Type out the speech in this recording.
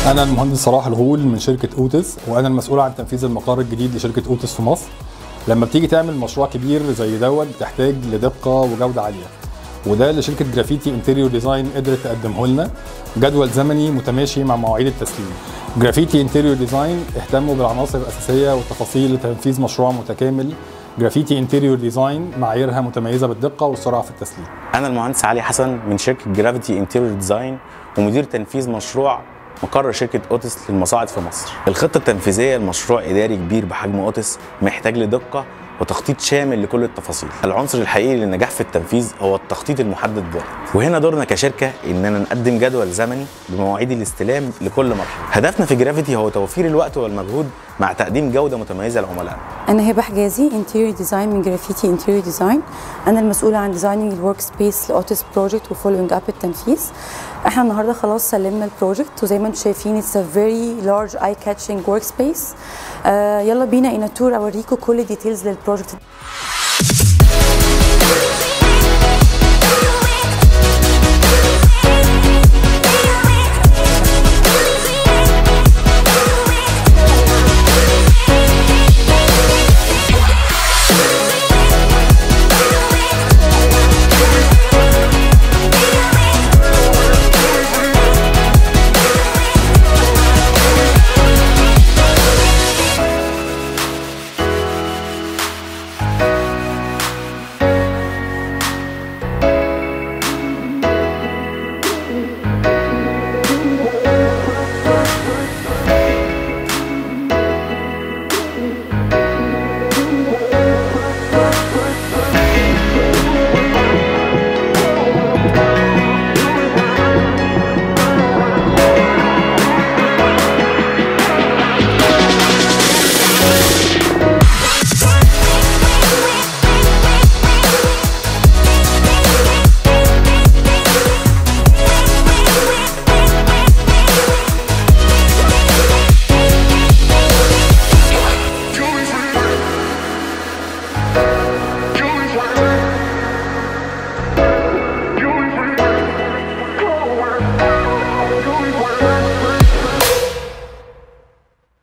انا المهندس صلاح الغول من شركه اوتس وانا المسؤول عن تنفيذ المقر الجديد لشركه اوتس في مصر لما بتيجي تعمل مشروع كبير زي دوت بتحتاج لدقه وجوده عاليه وده اللي شركه جرافيتي انتيريور ديزاين قدرت تقدمه لنا جدول زمني متماشي مع مواعيد التسليم جرافيتي انتيريور ديزاين اهتموا بالعناصر الاساسيه والتفاصيل لتنفيذ مشروع متكامل جرافيتي انتيريور ديزاين معاييرها متميزه بالدقه والسرعه في التسليم انا المهندس علي حسن من شركه جرافيتي انتيريور ديزاين ومدير تنفيذ مشروع مقر شركه اوتس للمصاعد في مصر الخطه التنفيذيه لمشروع اداري كبير بحجم اوتس محتاج لدقه وتخطيط شامل لكل التفاصيل العنصر الحقيقي للنجاح في التنفيذ هو التخطيط المحدد بوقت وهنا دورنا كشركه اننا نقدم جدول زمني بمواعيد الاستلام لكل مرحله هدفنا في جرافيتي هو توفير الوقت والمجهود مع تقديم جوده متميزه لعملائنا انا هبه حجازي انتيريور ديزاين من جرافيتي انتيريور ديزاين انا المسؤوله عن ديزايننج الورك سبيس لاوتس بروجكت وفولوينج اب التنفيذ احنا النهارده خلاص سلمنا البروجكت وزي ما انتم شايفين اتس ا فيري لارج اي كاتشنج ورك سبيس يلا بينا ان تور اوريكم كل الديتيلز للبروجكت